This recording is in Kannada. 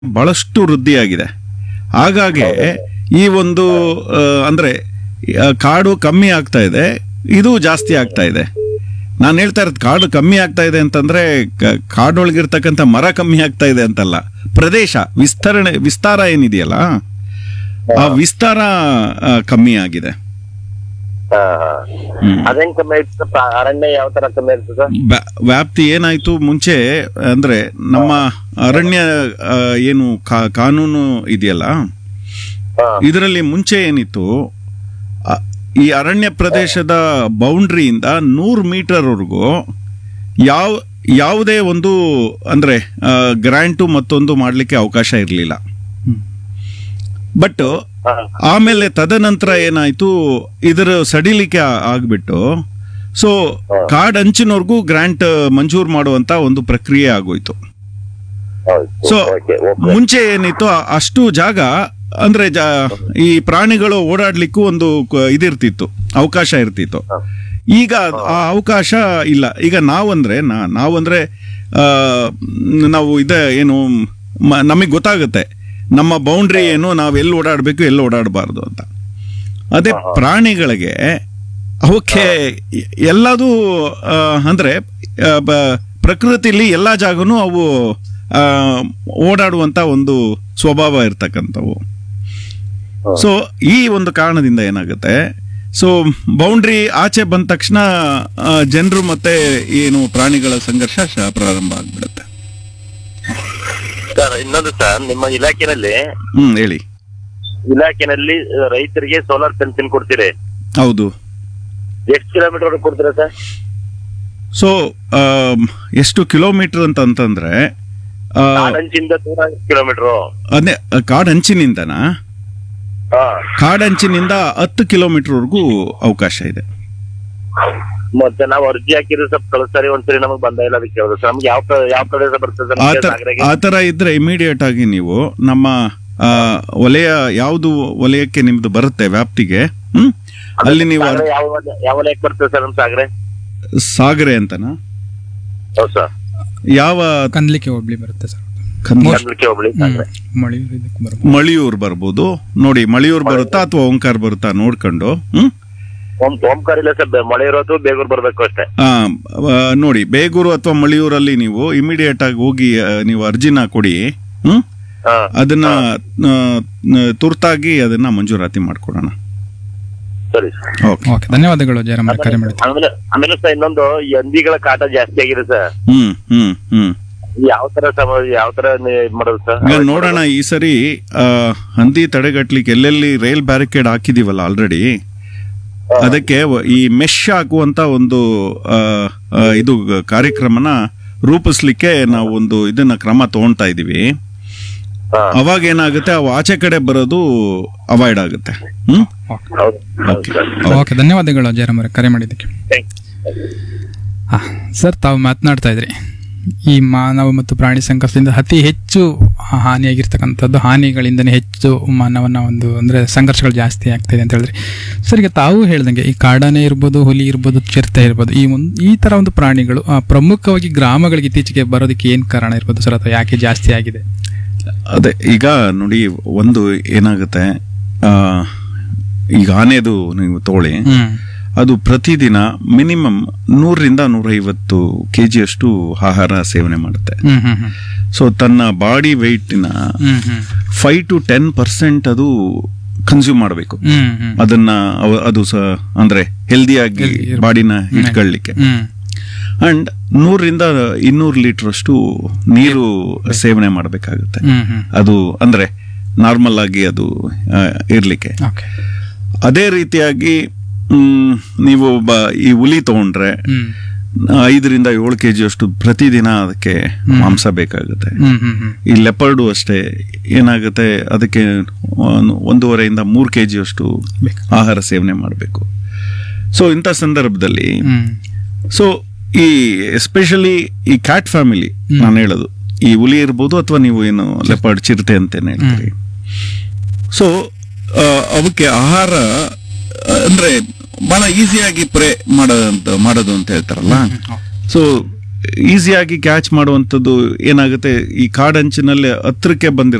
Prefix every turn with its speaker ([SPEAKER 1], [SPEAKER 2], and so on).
[SPEAKER 1] ಬಹಳಷ್ಟು ವೃದ್ಧಿಯಾಗಿದೆ ಹಾಗಾಗಿ ಈ ಒಂದು ಆ, ಅಂದ್ರೆ ಆ, ಕಾಡು ಕಮ್ಮಿ ಆಗ್ತಾ ಇದೆ ಇದು ಜಾಸ್ತಿ ಆಗ್ತಾ ಇದೆ ನಾನು ಹೇಳ್ತಾ ಇರೋದು ಕಾಡು ಕಮ್ಮಿ ಆಗ್ತಾ ಇದೆ ಅಂತಂದ್ರೆ ಕ- ಕಾಡೊಳಗಿರ್ತಕ್ಕಂಥ ಮರ ಕಮ್ಮಿ ಆಗ್ತಾ ಇದೆ ಅಂತಲ್ಲ ಪ್ರದೇಶ ವಿಸ್ತರಣೆ ವಿಸ್ತಾರ ಏನಿದೆಯಲ್ಲ ಆ ವಿಸ್ತಾರ ಆ, ಕಮ್ಮಿ ಆಗಿದೆ
[SPEAKER 2] ಹಾ, ಹಾ.
[SPEAKER 1] ಹ್ಮ್.
[SPEAKER 2] ಅದೇನ್ ಕಮ್ಮಿ ಇರ್ತದೆ ಪ್ರಾ- ಅರಣ್ಯ ಯಾವ ತರ ಕಮ್ಮಿ ಇರ್ತದೆ
[SPEAKER 1] ವ್ಯಾ- ವ್ಯಾಪ್ತಿ ಏನಾಯ್ತು ಮುಂಚೆ ಅಂದ್ರೆ ನಮ್ಮ ಅರಣ್ಯ ಆ, ಏನು ಕಾ- ಕಾನೂನು ಇದೆಯಲ್ಲ
[SPEAKER 2] ಹಾ.
[SPEAKER 1] ಇದರಲ್ಲಿ ಮುಂಚೆ ಏನಿತ್ತು ಆ, ಈ ಅರಣ್ಯ ಪ್ರದೇಶದ ಬೌಂಡ್ರಿಯಿಂದ ನೂರು ಮೀಟರ್ವರೆಗೂ ಯಾವ ಯಾವುದೇ ಒಂದು ಅಂದ್ರೆ ಗ್ರ್ಯಾಂಟು ಮತ್ತೊಂದು ಮಾಡಲಿಕ್ಕೆ ಅವಕಾಶ ಇರಲಿಲ್ಲ ಬಟ್
[SPEAKER 2] ಹಾ.
[SPEAKER 1] ಆಮೇಲೆ ತದನಂತರ ಏನಾಯ್ತು ಇದರ ಸಡಿಲಿಕೆ ಆ- ಆಗ್ಬಿಟ್ಟು ಸೊ ಕಾಡಂಚಿನವರೆಗೂ ಗ್ರಾಂಟ್ ಮಂಜೂರು ಮಾಡುವಂತ ಒಂದು ಪ್ರಕ್ರಿಯೆ ಆಗೋಯ್ತು
[SPEAKER 2] ಹೌದು.
[SPEAKER 1] So
[SPEAKER 2] okay, okay.
[SPEAKER 1] ಮುಂಚೆ ಏನಿತ್ತು ಆ- ಅಷ್ಟು ಜಾಗ ಅಂದ್ರೆ ಜಾ- ಈ ಪ್ರಾಣಿಗಳು ಓಡಾಡ್ಲಿಕ್ಕೂ ಒಂದು ಕ- ಇದಿರ್ತಿತ್ತು ಅವಕಾಶ ಇರ್ತಿತ್ತು
[SPEAKER 2] ಹಾ.
[SPEAKER 1] ಈಗ ಆ ಅವಕಾಶ ಇಲ್ಲ ಈಗ ನಾವಂದ್ರೆ ನಾ- ನಾವಂದ್ರೆ ಆ, ನಾವು ಇದ ಏನು ನಮಗೆ ಗೊತ್ತಾಗುತ್ತೆ ನಮ್ಮ ಬೌಂಡ್ರಿ ಏನು ನಾವು ಎಲ್ಲಿ ಓಡಾಡಬೇಕು ಎಲ್ಲಿ ಓಡಾಡಬಾರ್ದು ಅಂತ ಅದೇ ಪ್ರಾಣಿಗಳಿಗೆ ಅವಕ್ಕೆ ಎಲ್ಲದೂ ಆ, ಅಂದ್ರೆ ಆ, ಬ- ಪ್ರಕೃತಿಲಿ ಎಲ್ಲಾ ಜಾಗನೂ ಅವು ಆ, ಓಡಾಡುವಂತ ಒಂದು ಸ್ವಭಾವ ಇರ್ತಕ್ಕಂಥವು ಸೊ ಈ ಒಂದು ಕಾರಣದಿಂದ ಏನಾಗುತ್ತೆ ಸೊ ಬೌಂಡ್ರಿ ಆಚೆ ಬಂದ ತಕ್ಷಣ ಜನರು ಮತ್ತೆ ಏನು ಪ್ರಾಣಿಗಳ ಸಂಘರ್ಷ ಶ- ಪ್ರಾರಂಭ ಆಗ್ಬಿಡುತ್ತೆ
[SPEAKER 2] ಸರ್ ಇನ್ನೊಂದು ಸರ್ ನಿಮ್ಮ ಇಲಾಖೆನಲ್ಲಿ
[SPEAKER 1] ಹ್ಮ್ ಹೇಳಿ
[SPEAKER 2] ಇಲಾಖೆನಲ್ಲಿ ಆ, ರೈತರಿಗೆ ಸೋಲಾರ್ ಫೆನ್ಸಿಂಗ್ ಕೊಡ್ತೀರಿ
[SPEAKER 1] ಹೌದು
[SPEAKER 2] ಎಷ್ಟು ಕಿಲೋಮೀಟರ್ ವರೆಗೆ ಕೊಡ್ತೀರಾ ಸರ್
[SPEAKER 1] ಸೊ ಎಷ್ಟು ಕಿಲೋಮೀಟರ್ ಅಂತ ಅಂತಂದ್ರೆ ಆ,
[SPEAKER 2] ಕಾಡಂಚಿಂದ ದೂರ ಕಿಲೋಮೀಟರ್
[SPEAKER 1] ಅದೇ ಕಾಡಂಚಿನಿಂದನಾ
[SPEAKER 2] ಹಾ
[SPEAKER 1] ಕಾಡಂಚಿನಿಂದ ಹತ್ತು ಕಿಲೋಮೀಟರ್ವರೆಗೂ ಅವಕಾಶ ಇದೆ
[SPEAKER 2] ಮತ್ತೆ ನಾವು ಅರ್ಜಿ ಹಾಕಿದ್ರೆ ಸ್ವಲ್ಪ ಕಳಿಸ್ತಾರೆ ಒಂದ್ಸರಿ ನಮಗೆ ಬಂದ ಇಲ್ಲ ಅದಕ್ಕೆ ಕೇಳಿದ್ರು ಸರ್ ನಮ್ಗೆ ಯಾವ ಕ- ಯಾವ ಪ್ರದೇಶ ಬರ್ತದೆ ಸರ್
[SPEAKER 1] ಆ
[SPEAKER 2] ನಮ್ಗೆ
[SPEAKER 1] ಥರ
[SPEAKER 2] ಸಾಗರಕ್ಕೆ?
[SPEAKER 1] ಆ ಥರ ಇದ್ರೆ ಇಮಿಡಿಯೇಟ್ ಆಗಿ ನೀವು ನಮ್ಮ ಆ, ವಲಯ ಯಾವುದು ವಲಯಕ್ಕೆ ನಿಮ್ದು ಬರುತ್ತೆ ವ್ಯಾಪ್ತಿಗೆ ಹ್ಮ್ ಅಲ್ಲಿ ನೀವು
[SPEAKER 2] ಸಾಗರ ಯಾವ ವಲಯ- ಯಾವ ವಲಯಕ್ಕೆ ಬರ್ತದೆ ಸರ್ ನಮ್ಮ ಸಾಗರೆ
[SPEAKER 1] ಸಾಗರೆ ಅಂತನಾ
[SPEAKER 2] ಹೌದು ಸರ್
[SPEAKER 1] ಯಾವ
[SPEAKER 3] ಕಂದ್ಲಿಕ್ಕೆ ಹೋಗ್ಲಿ ಬರುತ್ತೆ ಸರ್
[SPEAKER 1] ಕಂದ-
[SPEAKER 2] ಕರ್ನಾಟಕ ಹೋಬಳಿ ಸಾಗರೆ
[SPEAKER 3] ಮಳೆಯೂರು ಇದಕ್ಕೆ ಬರ್ಬೋದು
[SPEAKER 1] ಮಳಿಯೂರ್ ಬರ್ಬೋದು ನೋಡಿ ಮಳಿಯೂರ್ ಬರುತ್ತಾ ಅಥವಾ ಓಂಕಾರ ಬರುತ್ತಾ ನೋಡ್ಕೊಂಡು ಹ್ಮ್
[SPEAKER 2] ಓಂ ಓಂಕಾರ ಇಲ್ಲ ಸರ್ ಬೆ- ಮಳೆ ಇರೋದು ಬೇಗೂರ್ ಬರ್ಬೇಕು ಅಷ್ಟೇ
[SPEAKER 1] ಆ, ಆ, ನೋಡಿ ಬೇಗೂರು ಅಥವಾ ಮಳಿಯೂರಲ್ಲಿ ನೀವು ಇಮಿಡಿಯೇಟ್ ಆಗಿ ಹೋಗಿ ಆ, ನೀವು ಅರ್ಜಿನ ಕೊಡಿ ಹ್ಮ್
[SPEAKER 2] ಹಾ
[SPEAKER 1] ಅದನ್ನ ಆ, ನ- ತುರ್ತಾಗಿ ಅದನ್ನ ಮಂಜೂರಾತಿ ಮಾಡ್ಕೊಡೋಣ
[SPEAKER 2] ಸರಿ ಸರ್
[SPEAKER 1] ಓಕೆ
[SPEAKER 3] ಓಕೆ ಧನ್ಯವಾದಗಳು ಜಯರಾಮ್ ಕರೆ ಮಾಡಿದ್ದು
[SPEAKER 2] ಆಮೇಲೆ ಆಮೇಲೆ ಸರ್ ಇನ್ನೊಂದು ಈ ಹಂದಿಗಳ ಕಾಟ ಜಾಸ್ತಿ ಆಗಿದೆ ಸರ್
[SPEAKER 1] ಹ್ಮ್ ಹ್ಮ್ ಹ್ಮ್
[SPEAKER 2] ಯಾವ ತರ ಸಮ ಯಾವ ತರ ನಿ- ಇದ್ ಮಾಡೋದು ಸರ್
[SPEAKER 1] ಈಗ ನೋಡೋಣ ಈ ಸರಿ ಆ, ಹಂದಿ ತಡೆಗಟ್ಲಿಕ್ಕೆ ಎಲ್ಲೆಲ್ಲಿ ರೈಲ್ ಬ್ಯಾರಿಕೇಡ್ ಹಾಕಿದೀವಲ್ಲ ಆಲ್ರೆಡಿ ಅದಕ್ಕೆ ವ- ಈ ಮೆಶ್ ಹಾಕುವಂತ ಒಂದು ಆ, ಆ, ಇದು ಕಾರ್ಯಕ್ರಮನ ರೂಪಿಸ್ಲಿಕ್ಕೆ ನಾವು ಒಂದು ಇದನ್ನ ಕ್ರಮ ತಗೊಂತಾ ಇದೀವಿ
[SPEAKER 2] ಹಾ.
[SPEAKER 1] ಅವಾಗ ಏನಾಗುತ್ತೆ ಅವು ಆಚೆ ಕಡೆ ಬರೋದು ಅವಾಯ್ಡ್ ಆಗುತ್ತೆ ಹ್ಮ್
[SPEAKER 2] ಹೌದು ಹೌದು
[SPEAKER 1] ಓಕೆ
[SPEAKER 2] ಸರ್
[SPEAKER 3] ಓಕೆ ಧನ್ಯವಾದಗಳು ಜಯರಾಮ್ ಅವರೇ ಕರೆ ಮಾಡಿದ್ದಕ್ಕೆ
[SPEAKER 2] ಥ್ಯಾಂಕ್
[SPEAKER 3] ಹಾ, ಸರ್ ತಾವು ಮಾತನಾಡ್ತಾ ಇದ್ರಿ ಈ ಮಾನವ ಮತ್ತು ಪ್ರಾಣಿ ಸಂಘರ್ಷದಿಂದ ಅತಿ ಹೆಚ್ಚು ಹಾನಿಯಾಗಿರ್ತಕ್ಕಂಥದ್ದು ಹಾನಿಗಳಿಂದನೇ ಹೆಚ್ಚು ಮಾನವನ ಒಂದು ಅಂದ್ರೆ ಸಂಘರ್ಷಗಳು ಜಾಸ್ತಿ ಆಗ್ತಿದೆ ಅಂತ ಹೇಳಿದ್ರಿ ಸರ್ ಈಗ ತಾವು ಹೇಳ್ದಂಗೆ ಈ ಕಾಡಾನೆ ಇರ್ಬೋದು ಹುಲಿ ಇರ್ಬೋದು ಚಿರತೆ ಇರ್ಬೋದು ಈ ಒಂದು ಈ ತರ ಒಂದು ಪ್ರಾಣಿಗಳು ಆ, ಪ್ರಮುಖವಾಗಿ ಗ್ರಾಮಗಳಿಗೆ ಇತ್ತೀಚೆಗೆ ಬರೋದಕ್ಕೆ ಏನ್ ಕಾರಣ ಇರ್ಬೋದು ಸರ್ ಅಥವಾ ಯಾಕೆ ಜಾಸ್ತಿ ಆಗಿದೆ
[SPEAKER 1] ಅದೇ ಈಗ ನೋಡಿ ಒಂದು ಏನಾಗುತ್ತೆ ಆ, ಈಗ ಆನೆದು ನೀವು ತಗೊಳ್ಳಿ
[SPEAKER 3] ಹ್ಮ್
[SPEAKER 1] ಅದು ಪ್ರತಿದಿನ ಮಿನಿಮಮ್ ನೂರರಿಂದ ನೂರೈವತ್ತು ಕೆ ಜಿಯಷ್ಟು ಆಹಾರ ಸೇವನೆ ಮಾಡುತ್ತೆ
[SPEAKER 3] ಹ್ಮ್ ಹ್ಮ್ ಹ್ಮ್
[SPEAKER 1] ಸೊ ತನ್ನ ಬಾಡಿ ವೆಯ್ಟಿನ
[SPEAKER 3] ಹ್ಮ್ ಹ್ಮ್
[SPEAKER 1] ಫೈವ್ ಟು ಟೆನ್ ಪರ್ಸೆಂಟ್ ಅದು ಕನ್ಸ್ಯೂಮ್ ಮಾಡಬೇಕು
[SPEAKER 3] ಹ್ಮ್ ಹ್ಮ್
[SPEAKER 1] ಅದನ್ನ ಅವ- ಅದು ಸ ಅಂದ್ರೆ ಹೆಲ್ದಿಯಾಗಿ
[SPEAKER 3] Healthy ಇರ್ಬೇಕು.
[SPEAKER 1] ಬಾಡಿನ ಇಟ್ಕೊಳ್ಳಿಕ್ಕೆ
[SPEAKER 3] ಹ್ಮ್
[SPEAKER 1] ಅಂಡ್ ನೂರರಿಂದ ಇನ್ನೂರು ಲೀಟರ್ ಅಷ್ಟು ನೀರು ಸೇವನೆ ಮಾಡಬೇಕಾಗುತ್ತೆ
[SPEAKER 3] ಹ್ಮ್ ಹ್ಮ್
[SPEAKER 1] ಅದು ಅಂದ್ರೆ ನಾರ್ಮಲ್ ಆಗಿ ಅದು ಆ, ಇರ್ಲಿಕ್ಕೆ
[SPEAKER 3] ಓಕೆ
[SPEAKER 1] ಅದೇ ರೀತಿಯಾಗಿ ಮ್, ನೀವು ಬ ಈ ಹುಲಿ ತಗೊಂಡ್ರೆ
[SPEAKER 3] ಹ್ಮ್
[SPEAKER 1] ಐದರಿಂದ ಏಳು ಕೆ ಅಷ್ಟು ಪ್ರತಿದಿನ ಅದಕ್ಕೆ ಮಾಂಸ ಬೇಕಾಗುತ್ತೆ
[SPEAKER 3] ಹ್ಮ್ ಹ್ಮ್ ಹ್ಮ್
[SPEAKER 1] ಈ ಲೆಪರ್ಡು ಅಷ್ಟೇ ಏನಾಗುತ್ತೆ ಅದಕ್ಕೆ ಒಂದು- ಒಂದೂವರೆಯಿಂದ ಮೂರು ಕೆ ಅಷ್ಟು
[SPEAKER 3] ಬೇಕು.
[SPEAKER 1] ಆಹಾರ ಸೇವನೆ ಮಾಡಬೇಕು ಸೊ ಇಂಥ ಸಂದರ್ಭದಲ್ಲಿ
[SPEAKER 3] ಹ್ಮ್
[SPEAKER 1] ಸೊ ಈ ಎಸ್ಪೆಷಲಿ ಈ ಕ್ಯಾಟ್ ಫ್ಯಾಮಿಲಿ ನಾನು ಹೇಳೋದು ಈ ಹುಲಿ ಇರ್ಬೋದು ಅಥವಾ ನೀವು ಏನು ಲೆಪರ್ಡ್ ಚಿರತೆ ಅಂತೇನೆ ಹೇಳ್ತೀರಿ ಸೊ ಅವಕ್ಕೆ ಆಹಾರ ಆ, ಅಂದ್ರೆ ಬಹಳ ಈಸಿಯಾಗಿ ಪ್ರೇ ಮಾಡೋದಂತ ಮಾಡೋದು ಅಂತ ಹೇಳ್ತಾರಲ್ಲ ಸೊ ಈಸಿಯಾಗಿ ಕ್ಯಾಚ್ ಮಾಡುವಂಥದ್ದು ಏನಾಗುತ್ತೆ ಈ ಕಾಡಂಚಿನಲ್ಲಿ ಹತ್ರಕ್ಕೆ ಬಂದಿರೋ